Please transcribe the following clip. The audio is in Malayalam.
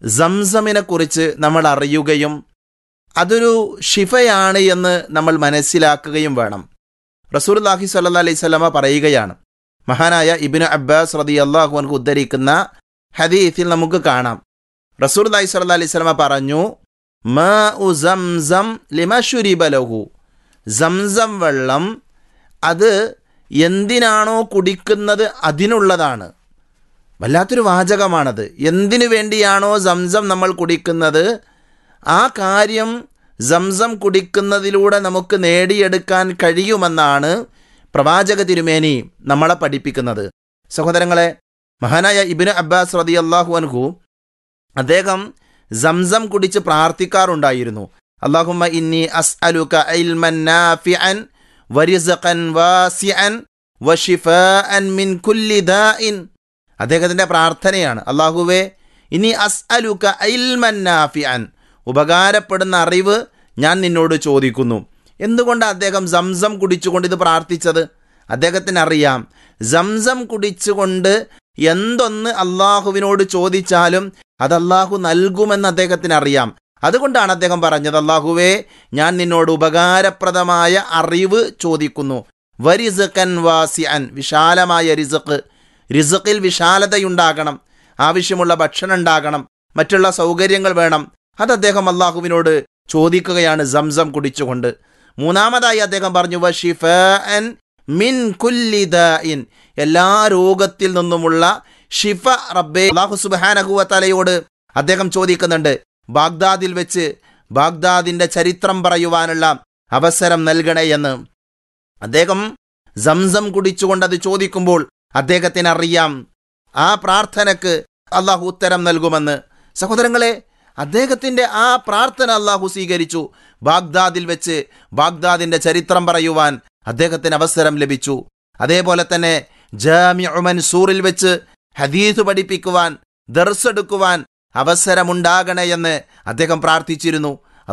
സംസമിനെ കുറിച്ച് നമ്മൾ അറിയുകയും അതൊരു ഷിഫയാണ് എന്ന് നമ്മൾ മനസ്സിലാക്കുകയും വേണം റസൂർലാഹി സല്ല അലൈഹി സ്വലമ പറയുകയാണ് മഹാനായ ഇബിന് അബ്ബാസ് റതി അള്ളാഹു അൻക്ക് ഉദ്ധരിക്കുന്ന ഹദീസിൽ നമുക്ക് കാണാം റസൂർ അലൈഹി സ്വല്ല അലൈഹി സ്വലമ പറഞ്ഞു മ ഉ സംസം ലിമഷുരിബലഹു സംസം വെള്ളം അത് എന്തിനാണോ കുടിക്കുന്നത് അതിനുള്ളതാണ് വല്ലാത്തൊരു വാചകമാണത് എന്തിനു വേണ്ടിയാണോ സംസം നമ്മൾ കുടിക്കുന്നത് ആ കാര്യം സംസം കുടിക്കുന്നതിലൂടെ നമുക്ക് നേടിയെടുക്കാൻ കഴിയുമെന്നാണ് പ്രവാചക തിരുമേനി നമ്മളെ പഠിപ്പിക്കുന്നത് സഹോദരങ്ങളെ മഹാനായ ഇബിന് അബ്ബാസ് റതി അള്ളാഹു അൻഹു അദ്ദേഹം സംസം കുടിച്ച് പ്രാർത്ഥിക്കാറുണ്ടായിരുന്നു അള്ളാഹുമ്മ ഇന്നി അസ് അലുക ഇൽമൻ നാഫിഅൻ വരിസഖൻ വാസിഅൻ വഷിഫാഅൻ മിൻ കുല്ലി ദാഇൻ അദ്ദേഹത്തിൻ്റെ പ്രാർത്ഥനയാണ് അള്ളാഹുവേ ഇനി അസ് അലുക ഇൽമൻ നാഫിഅൻ ഉപകാരപ്പെടുന്ന അറിവ് ഞാൻ നിന്നോട് ചോദിക്കുന്നു എന്തുകൊണ്ട് അദ്ദേഹം സംസം കുടിച്ചുകൊണ്ട് ഇത് പ്രാർത്ഥിച്ചത് അദ്ദേഹത്തിന് അറിയാം സംസം കുടിച്ചുകൊണ്ട് എന്തൊന്ന് അള്ളാഹുവിനോട് ചോദിച്ചാലും അത് അള്ളാഹു നൽകുമെന്ന് അദ്ദേഹത്തിന് അറിയാം അതുകൊണ്ടാണ് അദ്ദേഹം പറഞ്ഞത് അള്ളാഹുവേ ഞാൻ നിന്നോട് ഉപകാരപ്രദമായ അറിവ് ചോദിക്കുന്നു വരിസക്കൻ വാസിഅൻ വിശാലമായ റിസക്ക് റിസക്കിൽ വിശാലതയുണ്ടാകണം ആവശ്യമുള്ള ഭക്ഷണം ഉണ്ടാകണം മറ്റുള്ള സൗകര്യങ്ങൾ വേണം അത് അദ്ദേഹം അള്ളാഹുവിനോട് ചോദിക്കുകയാണ് സംസം കുടിച്ചുകൊണ്ട് മൂന്നാമതായി അദ്ദേഹം പറഞ്ഞു വഷിഫൻ മിൻ കുല്ലിദായിൻ എല്ലാ രോഗത്തിൽ നിന്നുമുള്ള ഷിഫ റബ്ബെ അള്ളാഹു സുബാനഹുവ തലയോട് അദ്ദേഹം ചോദിക്കുന്നുണ്ട് ബാഗ്ദാദിൽ വെച്ച് ബാഗ്ദാദിന്റെ ചരിത്രം പറയുവാനുള്ള അവസരം നൽകണേ എന്ന് അദ്ദേഹം സംസം കുടിച്ചുകൊണ്ട് അത് ചോദിക്കുമ്പോൾ അദ്ദേഹത്തിന് അറിയാം ആ പ്രാർത്ഥനക്ക് അള്ളാഹു ഉത്തരം നൽകുമെന്ന് സഹോദരങ്ങളെ അദ്ദേഹത്തിൻ്റെ ആ പ്രാർത്ഥന അള്ളാഹു സ്വീകരിച്ചു ബാഗ്ദാദിൽ വെച്ച് ബാഗ്ദാദിന്റെ ചരിത്രം പറയുവാൻ അദ്ദേഹത്തിന് അവസരം ലഭിച്ചു അതേപോലെ തന്നെ ജാമ്യ മൻസൂറിൽ വെച്ച് ഹദീസ് പഠിപ്പിക്കുവാൻ ദർസെടുക്കുവാൻ അവസരമുണ്ടാകണേ എന്ന് അദ്ദേഹം പ്രാർത്ഥിച്ചിരുന്നു